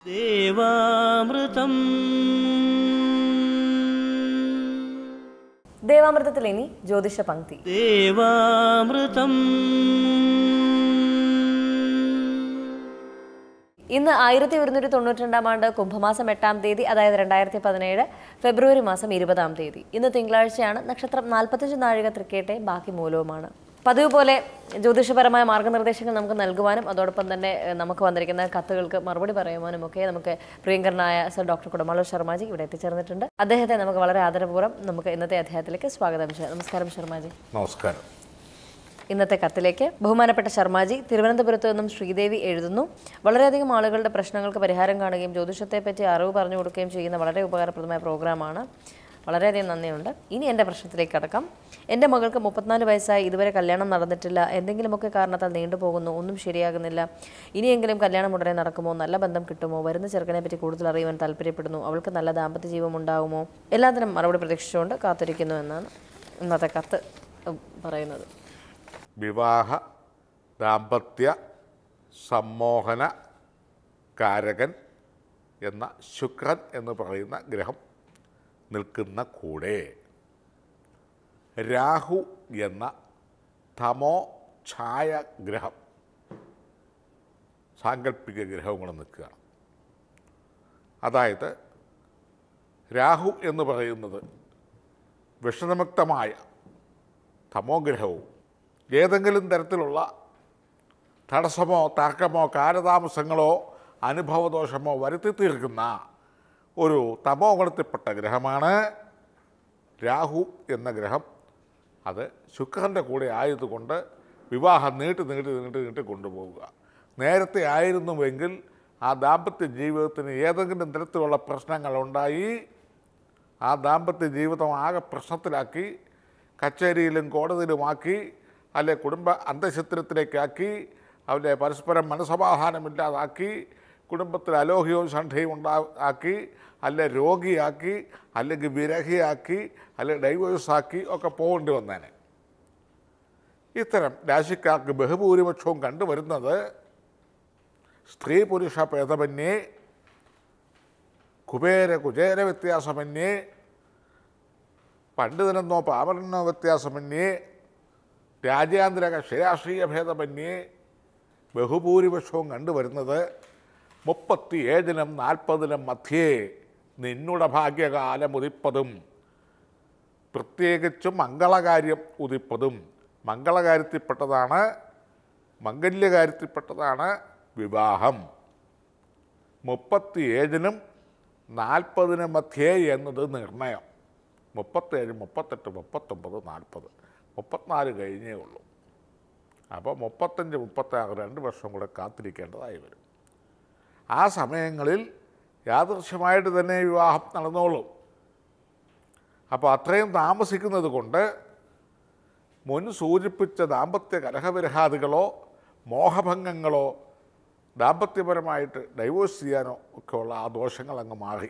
ദേവാമൃതം ദേവാമൃതത്തിൽ ഇനി ജ്യോതിഷ പങ്ക്തി ദേവാമൃതം ഇന്ന് ആയിരത്തി ഒരുന്നൂറ്റി തൊണ്ണൂറ്റി രണ്ടാം ആണ്ട് കുംഭമാസം എട്ടാം തീയതി അതായത് രണ്ടായിരത്തി പതിനേഴ് ഫെബ്രുവരി മാസം ഇരുപതാം തീയതി ഇന്ന് തിങ്കളാഴ്ചയാണ് നക്ഷത്രം നാൽപ്പത്തഞ്ച് നാഴിക തൃക്കേട്ടെ ബാക്കി മൂലവുമാണ് പതിവ് പോലെ ജ്യോതിഷപരമായ മാർഗ്ഗനിർദ്ദേശങ്ങൾ നമുക്ക് നൽകുവാനും അതോടൊപ്പം തന്നെ ഏഹ്, നമുക്ക് വന്നിരിക്കുന്ന കത്തുകൾക്ക് മറുപടി പറയുവാനും ഒക്കെ നമുക്ക് പ്രിയങ്കരനായ സർ ഡോക്ടർ കുടമാളൂർ ശർമാജി ഇവിടെ എത്തിച്ചേർന്നിട്ടുണ്ട് അദ്ദേഹത്തെ നമുക്ക് വളരെ ആദരപൂർവ്വം നമുക്ക് ഇന്നത്തെ അധ്യായത്തിലേക്ക് സ്വാഗതം ചെയ്യാം നമസ്കാരം ശർമാജി നമസ്കാരം ഇന്നത്തെ കത്തിലേക്ക് ബഹുമാനപ്പെട്ട ശർമാജി തിരുവനന്തപുരത്ത് നിന്നും ശ്രീദേവി എഴുതുന്നു വളരെയധികം ആളുകളുടെ പ്രശ്നങ്ങൾക്ക് പരിഹാരം കാണുകയും ജ്യോതിഷത്തെപ്പറ്റി അറിവ് പറഞ്ഞു കൊടുക്കുകയും ചെയ്യുന്ന വളരെ ഉപകാരപ്രദമായ പ്രോഗ്രാമാണ് വളരെയധികം നന്ദിയുണ്ട് ഇനി എൻ്റെ പ്രശ്നത്തിലേക്ക് കടക്കാം എൻ്റെ മകൾക്ക് മുപ്പത്തിനാല് വയസ്സായി ഇതുവരെ കല്യാണം നടന്നിട്ടില്ല എന്തെങ്കിലുമൊക്കെ കാരണത്താൽ നീണ്ടുപോകുന്നു ഒന്നും ശരിയാകുന്നില്ല ഇനിയെങ്കിലും കല്യാണം ഉടനെ നടക്കുമോ നല്ല ബന്ധം കിട്ടുമോ വരുന്ന ചെറുക്കനെ പറ്റി കൂടുതൽ അറിയുവാൻ താല്പര്യപ്പെടുന്നു അവൾക്ക് നല്ല ദാമ്പത്യ ജീവം ഉണ്ടാകുമോ എല്ലാത്തിനും മറുപടി പ്രതീക്ഷിച്ചുകൊണ്ട് കാത്തിരിക്കുന്നു എന്നാണ് ഇന്നത്തെ കത്ത് ഉം, പറയുന്നത് വിവാഹ ദാമ്പത്യ സമ്മോഹന കാരകൻ എന്ന ശുക്രൻ എന്ന് പറയുന്ന ഗ്രഹം നിൽക്കുന്ന കൂടെ രാഹു എന്ന തമോ ഛായ ഗ്രഹം സാങ്കല്പിക ഗ്രഹവും കൂടെ നിൽക്കുകയാണ് അതായത് രാഹു എന്ന് പറയുന്നത് വിഷണമുക്തമായ തമോഗ്രഹവും ഏതെങ്കിലും തരത്തിലുള്ള തടസ്സമോ തർക്കമോ കാലതാമസങ്ങളോ അനുഭവദോഷമോ വരുത്തി തീർക്കുന്ന ഒരു തമോ ഗുണത്തിൽപ്പെട്ട ഗ്രഹമാണ് രാഹു എന്ന ഗ്രഹം അത് ശുക്രൻ്റെ കൂടെ ആയതുകൊണ്ട് വിവാഹം നീട്ടി നീട്ടി നീട്ടി നീട്ടി കൊണ്ടുപോവുക നേരത്തെ ആയിരുന്നുവെങ്കിൽ ആ ദാമ്പത്യ ജീവിതത്തിന് ഏതെങ്കിലും തരത്തിലുള്ള പ്രശ്നങ്ങളുണ്ടായി ആ ദാമ്പത്യ ജീവിതം ആകെ പ്രശ്നത്തിലാക്കി കച്ചേരിയിലും കോടതിയിലുമാക്കി അല്ലെ കുടുംബ അന്തഃഛിദ്രത്തിലേക്കാക്കി അവരെ പരസ്പരം മനസമാധാനമില്ലാതാക്കി കുടുംബത്തിൽ അലോഹ്യവും ഷണ്ഠയും ഉണ്ടാ ആക്കി അല്ലെ രോഗിയാക്കി അല്ലെങ്കിൽ വിരഹിയാക്കി അല്ലെ ഡൈവേഴ്സാക്കി ഒക്കെ പോകേണ്ടി വന്നേനെ ഇത്തരം രാശിക്കാർക്ക് ബഹുഭൂരിപക്ഷവും കണ്ടുവരുന്നത് സ്ത്രീ പുരുഷ ഭേദമന്യേ കുബേര കുചേര വ്യത്യാസമന്യേ പണ്ഡിതനെന്നോ പാമരനെന്നോ വ്യത്യാസമന്യേ രാജ്യാന്തര കക്ഷി രാഷ്ട്രീയ ഭേദമന്യേ ബഹുഭൂരിപക്ഷവും കണ്ടുവരുന്നത് മുപ്പത്തി ഏഴിനും നാൽപ്പതിനും മധ്യേ നിന്നുടെ ഭാഗ്യകാലം ഉദിപ്പതും പ്രത്യേകിച്ചും മംഗളകാര്യം ഉദിപ്പതും മംഗളകാര്യത്തിൽപ്പെട്ടതാണ് മംഗല്യകാര്യത്തിൽപ്പെട്ടതാണ് വിവാഹം മുപ്പത്തിയേഴിനും നാൽപ്പതിനും മധ്യേ എന്നത് നിർണയം മുപ്പത്തേഴ് മുപ്പത്തെട്ട് മുപ്പത്തൊമ്പത് നാൽപ്പത് മുപ്പത്തിനാല് കഴിഞ്ഞേ ഉള്ളൂ അപ്പോൾ മുപ്പത്തഞ്ച് മുപ്പത്താറ് രണ്ട് വർഷം കൂടെ കാത്തിരിക്കേണ്ടതായി വരും ആ സമയങ്ങളിൽ യാദൃശ്യമായിട്ട് തന്നെ വിവാഹം നടന്നോളും അപ്പോൾ അത്രയും താമസിക്കുന്നത് കൊണ്ട് മുൻ സൂചിപ്പിച്ച ദാമ്പത്യ കലഹവിരഹാദികളോ മോഹഭംഗങ്ങളോ ദാമ്പത്യപരമായിട്ട് ഡൈവോഴ്സ് ചെയ്യാനോ ഒക്കെ ഉള്ള ആ ദോഷങ്ങൾ അങ്ങ് മാറി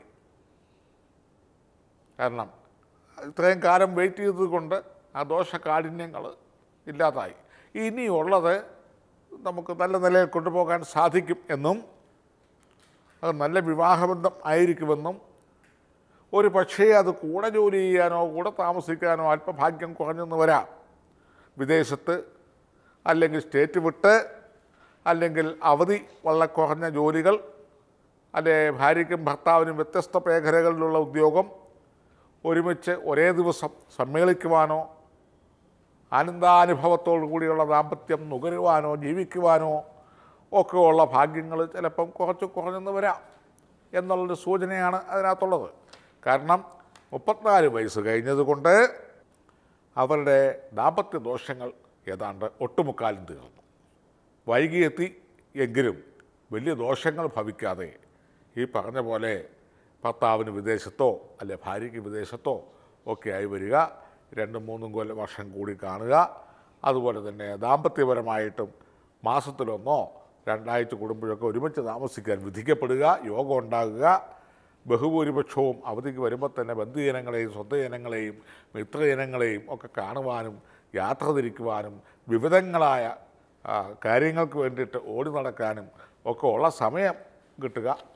കാരണം ഇത്രയും കാലം വെയിറ്റ് ചെയ്തത് കൊണ്ട് ആ ദോഷകാഠിന്യങ്ങൾ ഇല്ലാതായി ഇനിയുള്ളത് നമുക്ക് നല്ല നിലയിൽ കൊണ്ടുപോകാൻ സാധിക്കും എന്നും അത് നല്ല വിവാഹബന്ധം ആയിരിക്കുമെന്നും ഒരു പക്ഷേ അത് കൂടെ ജോലി ചെയ്യാനോ കൂടെ താമസിക്കാനോ അല്പഭാഗ്യം കുറഞ്ഞെന്ന് വരാം വിദേശത്ത് അല്ലെങ്കിൽ സ്റ്റേറ്റ് വിട്ട് അല്ലെങ്കിൽ അവധി വളരെ കുറഞ്ഞ ജോലികൾ അല്ലെ ഭാര്യയ്ക്കും ഭർത്താവിനും വ്യത്യസ്ത മേഖലകളിലുള്ള ഉദ്യോഗം ഒരുമിച്ച് ഒരേ ദിവസം സമ്മേളിക്കുവാനോ ആനന്ദാനുഭവത്തോടു കൂടിയുള്ള ദാമ്പത്യം നുകരുവാനോ ജീവിക്കുവാനോ ഒക്കെ ഉള്ള ഭാഗ്യങ്ങൾ ചിലപ്പം കുറച്ച് കുറഞ്ഞെന്ന് വരാം എന്നുള്ളൊരു സൂചനയാണ് അതിനകത്തുള്ളത് കാരണം മുപ്പത്തിനാല് വയസ്സ് കഴിഞ്ഞതുകൊണ്ട് അവരുടെ ദാമ്പത്യ ദോഷങ്ങൾ ഏതാണ്ട് ഒട്ടുമുക്കാലും തീർന്നു വൈകിയെത്തി എങ്കിലും വലിയ ദോഷങ്ങൾ ഭവിക്കാതെ ഈ പറഞ്ഞ പോലെ ഭർത്താവിന് വിദേശത്തോ അല്ലെ ഭാര്യയ്ക്ക് വിദേശത്തോ ഒക്കെ ആയി വരിക രണ്ടും മൂന്നും കൊല്ലം വർഷം കൂടി കാണുക അതുപോലെ തന്നെ ദാമ്പത്യപരമായിട്ടും മാസത്തിലൊന്നോ രണ്ടാഴ്ച കൂടുമ്പോഴൊക്കെ ഒരുമിച്ച് താമസിക്കാൻ വിധിക്കപ്പെടുക യോഗം ഉണ്ടാകുക ബഹുഭൂരിപക്ഷവും അവധിക്ക് വരുമ്പോൾ തന്നെ ബന്ധുജനങ്ങളെയും സ്വന്തജനങ്ങളെയും മിത്രജനങ്ങളെയും ഒക്കെ കാണുവാനും യാത്ര തിരിക്കുവാനും വിവിധങ്ങളായ ആ, കാര്യങ്ങൾക്ക് വേണ്ടിയിട്ട് ഓടി നടക്കാനും ഒക്കെ ഉള്ള സമയം കിട്ടുക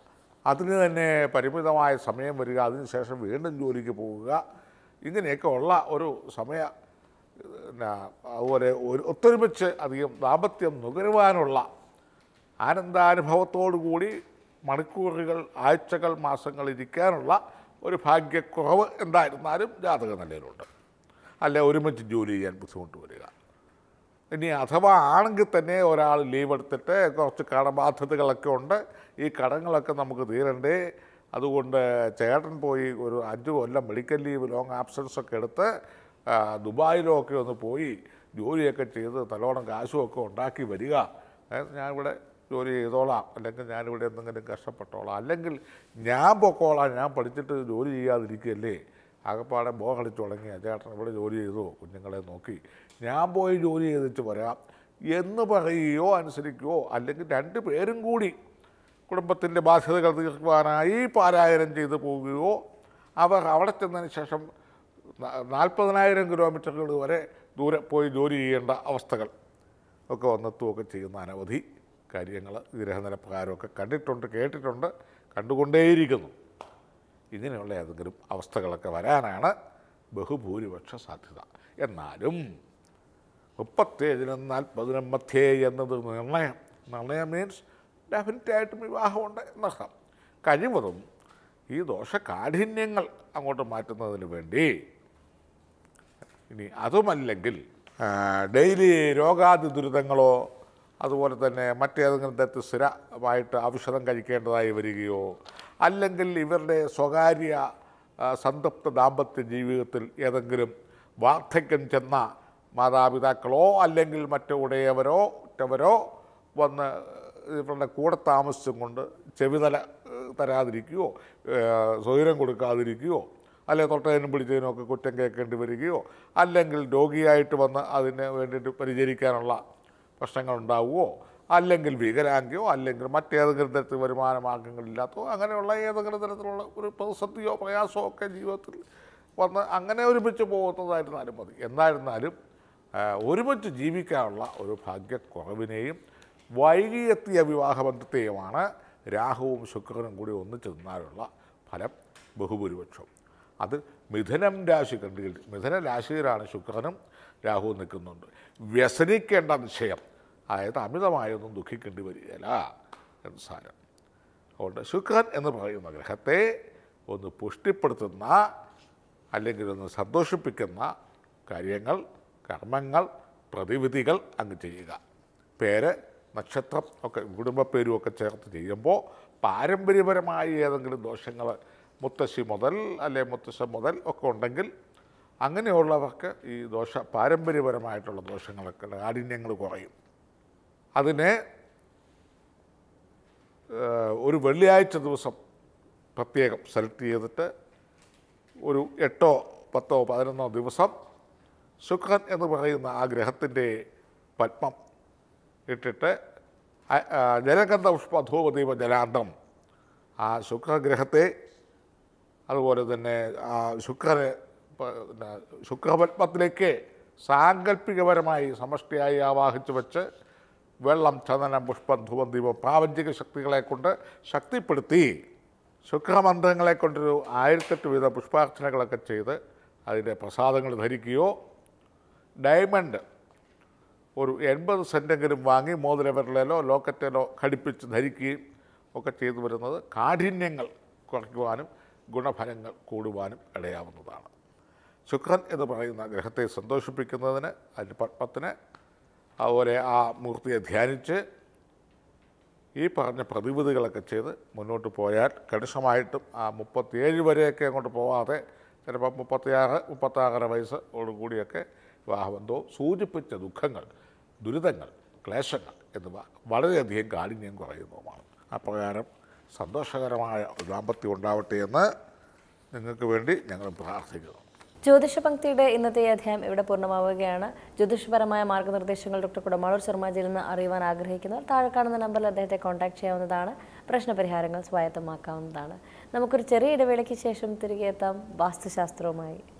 അതിന് തന്നെ പരിമിതമായ സമയം വരിക അതിനുശേഷം വീണ്ടും ജോലിക്ക് പോവുക ഇങ്ങനെയൊക്കെ ഉള്ള ഒരു സമയ പിന്നെ അതുപോലെ ഒരു ഒത്തൊരുമിച്ച് അധികം ദാമ്പത്യം നുകരുവാനുള്ള ആനന്ദാനുഭവത്തോടു കൂടി മണിക്കൂറുകൾ ആഴ്ചകൾ മാസങ്ങൾ ഇരിക്കാനുള്ള ഒരു ഭാഗ്യക്കുറവ് എന്തായിരുന്നാലും ജാതക നിലയിലുണ്ട് അല്ലെ ഒരുമിച്ച് ജോലി ചെയ്യാൻ ബുദ്ധിമുട്ട് വരിക ഇനി അഥവാ ആണെങ്കിൽ തന്നെ ഒരാൾ ലീവ് എടുത്തിട്ട് കുറച്ച് കടബാധ്യതകളൊക്കെ ഉണ്ട് ഈ കടങ്ങളൊക്കെ നമുക്ക് തീരണ്ടേ അതുകൊണ്ട് ചേട്ടൻ പോയി ഒരു അഞ്ച് കൊല്ലം മെഡിക്കൽ ലീവ് ലോങ് ആബ്സൻസ് ഒക്കെ എടുത്ത് ആ, ദുബായിലോ ഒക്കെ ഒന്ന് പോയി ജോലിയൊക്കെ ചെയ്ത് തലോണം കാശും ഒക്കെ ഉണ്ടാക്കി വരിക ഏ, ഞാനിവിടെ ജോലി ചെയ്തോളാം അല്ലെങ്കിൽ ഞാനിവിടെ എന്തെങ്കിലും കഷ്ടപ്പെട്ടോളാം അല്ലെങ്കിൽ ഞാൻ പൊക്കോളാം ഞാൻ പഠിച്ചിട്ട് ജോലി ചെയ്യാതിരിക്കുകയല്ലേ ആകപ്പാടെ ബോ കളിച്ചു തുടങ്ങിയ ചേട്ടൻ ഇവിടെ ജോലി ചെയ്തു കുഞ്ഞുങ്ങളെ നോക്കി ഞാൻ പോയി ജോലി ചെയ്തിട്ട് വരാം എന്ന് പറയുകയോ അനുസരിക്കുകയോ അല്ലെങ്കിൽ രണ്ട് പേരും കൂടി കുടുംബത്തിൻ്റെ ബാധ്യതകൾ തീർക്കുവാനായി പാരായണം ചെയ്തു പോവുകയോ അവർ അവിടെ ചെന്നതിന് ശേഷം ന- നാൽപ്പതിനായിരം കിലോമീറ്ററുകൾ വരെ ദൂരെ പോയി ജോലി ചെയ്യേണ്ട അവസ്ഥകൾ ഒക്കെ വന്നെത്തുകയൊക്കെ ചെയ്യുന്ന അനവധി കാര്യങ്ങൾ ഗ്രഹനിലപ്രകാരമൊക്കെ കണ്ടിട്ടുണ്ട് കേട്ടിട്ടുണ്ട് കണ്ടുകൊണ്ടേയിരിക്കുന്നു ഇങ്ങനെയുള്ള ഏതെങ്കിലും അവസ്ഥകളൊക്കെ വരാനാണ് ബഹുഭൂരിപക്ഷ സാധ്യത എന്നാലും മുപ്പത്തേഴിനും നാൽപ്പതിനും മധ്യേ എന്നത് നിർണയം നിർണയം മീൻസ് ഡെഫിനറ്റായിട്ടും വിവാഹമുണ്ട് എന്നർത്ഥം കഴിവതും ഈ ദോഷകാഠിന്യങ്ങൾ അങ്ങോട്ട് മാറ്റുന്നതിന് വേണ്ടി ഇനി അതുമല്ലെങ്കിൽ ആ, ഡെയിലി രോഗാതി ദുരിതങ്ങളോ അതുപോലെ തന്നെ മറ്റേതെങ്കിലും തരത്തിൽ സ്ഥിരമായിട്ട് ഔഷധം കഴിക്കേണ്ടതായി വരികയോ അല്ലെങ്കിൽ ഇവരുടെ സ്വകാര്യ ആ, സംതൃപ്ത ദാമ്പത്യ ജീവിതത്തിൽ ഏതെങ്കിലും വാർദ്ധക്യം ചെന്ന മാതാപിതാക്കളോ അല്ലെങ്കിൽ മറ്റു ഉടയവരോ മറ്റവരോ വന്ന് ഇവരുടെ കൂടെ താമസിച്ചും കൊണ്ട് ചെവിതല ഏഹ്, തരാതിരിക്കുകയോ ഏഹ്, സ്വൈരം കൊടുക്കാതിരിക്കുകയോ അല്ലെ തൊട്ടതിനും പിടിച്ചതിനും ഒക്കെ കുറ്റം കേൾക്കേണ്ടി വരികയോ അല്ലെങ്കിൽ രോഗിയായിട്ട് വന്ന് അതിന് വേണ്ടിയിട്ട് പരിചരിക്കാനുള്ള പ്രശ്നങ്ങൾ ഉണ്ടാവുകയോ അല്ലെങ്കിൽ വികലാംഗയോ അല്ലെങ്കിൽ മറ്റേതെങ്കിലും തരത്തിൽ വരുമാന മാർഗങ്ങളില്ലാത്തോ അങ്ങനെയുള്ള ഏതെങ്കിലും തരത്തിലുള്ള ഒരു പ്രതിസന്ധിയോ പ്രയാസമോ ഒക്കെ ജീവിതത്തിൽ വന്ന് അങ്ങനെ ഒരുമിച്ച് പോകുന്നതായിരുന്നാലും മതി എന്നായിരുന്നാലും ആ, ഒരുമിച്ച് ജീവിക്കാനുള്ള ഒരു ഭാഗ്യക്കുറവിനെയും വൈകിയെത്തിയ വിവാഹബന്ധത്തെയുമാണ് രാഹുവും ശുക്രനും കൂടി ഒന്നിച്ചു നിന്നാലുള്ള ഫലം ബഹുഭൂരിപക്ഷം അത് മിഥുനം രാശി കണ്ടു മിഥുന രാശിയിലാണ് ശുക്രനും രാഹുവും നിൽക്കുന്നുണ്ട് വ്യസനിക്കേണ്ട വിഷയം അതായത് അമിതമായൊന്നും ദുഃഖിക്കേണ്ടി വരികയില്ല എന്ന് സാരം അതുകൊണ്ട് ശുക്രൻ എന്ന് പറയുന്ന ഗ്രഹത്തെ ഒന്ന് പുഷ്ടിപ്പെടുത്തുന്ന അല്ലെങ്കിൽ ഒന്ന് സന്തോഷിപ്പിക്കുന്ന കാര്യങ്ങൾ കർമ്മങ്ങൾ പ്രതിവിധികൾ അങ്ങ് ചെയ്യുക പേര് നക്ഷത്രം ഒക്കെ കുടുംബപ്പേരും ഒക്കെ ചേർത്ത് ചെയ്യുമ്പോൾ പാരമ്പര്യപരമായി ഏതെങ്കിലും ദോഷങ്ങൾ മുത്തശ്ശി മുതൽ അല്ലെ മുത്തശ്ശൻ മുതൽ ഒക്കെ ഉണ്ടെങ്കിൽ അങ്ങനെയുള്ളവർക്ക് ഈ ദോഷ പാരമ്പര്യപരമായിട്ടുള്ള ദോഷങ്ങളൊക്കെ കാഠിന്യങ്ങൾ കുറയും അതിനെ ഏഹ്, ഒരു വെള്ളിയാഴ്ച ദിവസം പ്രത്യേകം സെലക്ട് ചെയ്തിട്ട് ഒരു എട്ടോ പത്തോ പതിനൊന്നോ ദിവസം ശുക്രൻ എന്ന് പറയുന്ന ആ ഗ്രഹത്തിൻ്റെ പത്മം ഇട്ടിട്ട് അ- ആ, ജലഗന്ധ പുഷ്പധൂപദീപ ജലാന്തം ആ ശുക്രഗ്രഹത്തെ അതുപോലെ തന്നെ ആ ശുക്രനെ പ- പിന്നെ ശുക്രപത്മത്തിലേക്ക് സാങ്കല്പികപരമായി സമഷ്ടിയായി ആവാഹിച്ചു വെച്ച് വെള്ളം ചന്ദനം പുഷ്പം ധൂപം ദീപം പ്രാപഞ്ചിക ശക്തികളെ കൊണ്ട് ശക്തിപ്പെടുത്തി ശുക്രമന്ത്രങ്ങളെ കൊണ്ടൊരു ആയിരത്തെട്ട് വീതം പുഷ്പാർച്ചനകളൊക്കെ ചെയ്ത് അതിൻ്റെ പ്രസാദങ്ങൾ ധരിക്കുകയോ ഡയമണ്ട് ഒരു എൺപത് സെൻറ്റെങ്കിലും വാങ്ങി മോതിരവിരലിലോ ലോക്കറ്റിലോ ഘടിപ്പിച്ച് ധരിക്കുകയും ഒക്കെ ചെയ്തു വരുന്നത് കാഠിന്യങ്ങൾ കുറയ്ക്കുവാനും ഗുണഫലങ്ങൾ കൂടുവാനും ഇടയാവുന്നതാണ് ശുക്രൻ എന്ന് പറയുന്ന ഗ്രഹത്തെ സന്തോഷിപ്പിക്കുന്നതിന് അതിൻ്റെ പത്മത്തിന് അതുപോലെ ആ മൂർത്തിയെ ധ്യാനിച്ച് ഈ പറഞ്ഞ പ്രതിവിധികളൊക്കെ ചെയ്ത് മുന്നോട്ട് പോയാൽ കണിശമായിട്ടും ആ മുപ്പത്തിയേഴ് വരെയൊക്കെ അങ്ങോട്ട് പോവാതെ ചിലപ്പോൾ മുപ്പത്തിയാറ് മുപ്പത്താറര വയസ്സോടുകൂടിയൊക്കെ വിവാഹബന്ധവും സൂചിപ്പിച്ച ദുഃഖങ്ങൾ ദുരിതങ്ങൾ ക്ലേശങ്ങൾ എന്നിവ വളരെയധികം കാഠിന്യം കുറയുന്നതുമാണ് അപ്രകാരം സന്തോഷകരമായ ഒരു ദാമ്പത്യം ഉണ്ടാവട്ടെ എന്ന് നിങ്ങൾക്ക് വേണ്ടി ഞങ്ങൾ പ്രാർത്ഥിക്കുന്നു ജ്യോതിഷ പങ്ക്തിയുടെ ഇന്നത്തെ ഈ അധ്യായം ഇവിടെ പൂർണ്ണമാവുകയാണ് ജ്യോതിഷപരമായ മാർഗ്ഗനിർദ്ദേശങ്ങൾ ഡോക്ടർ കുടമാളൂർ ശർമാജിയിൽ നിന്ന് അറിയുവാൻ ആഗ്രഹിക്കുന്നവർ താഴെ കാണുന്ന നമ്പറിൽ അദ്ദേഹത്തെ കോൺടാക്ട് ചെയ്യാവുന്നതാണ് പ്രശ്നപരിഹാരങ്ങൾ സ്വായത്തമാക്കാവുന്നതാണ് നമുക്കൊരു ചെറിയ ഇടവേളയ്ക്ക് ശേഷം തിരികെ എത്താം വാസ്തുശാസ്ത്രവുമായി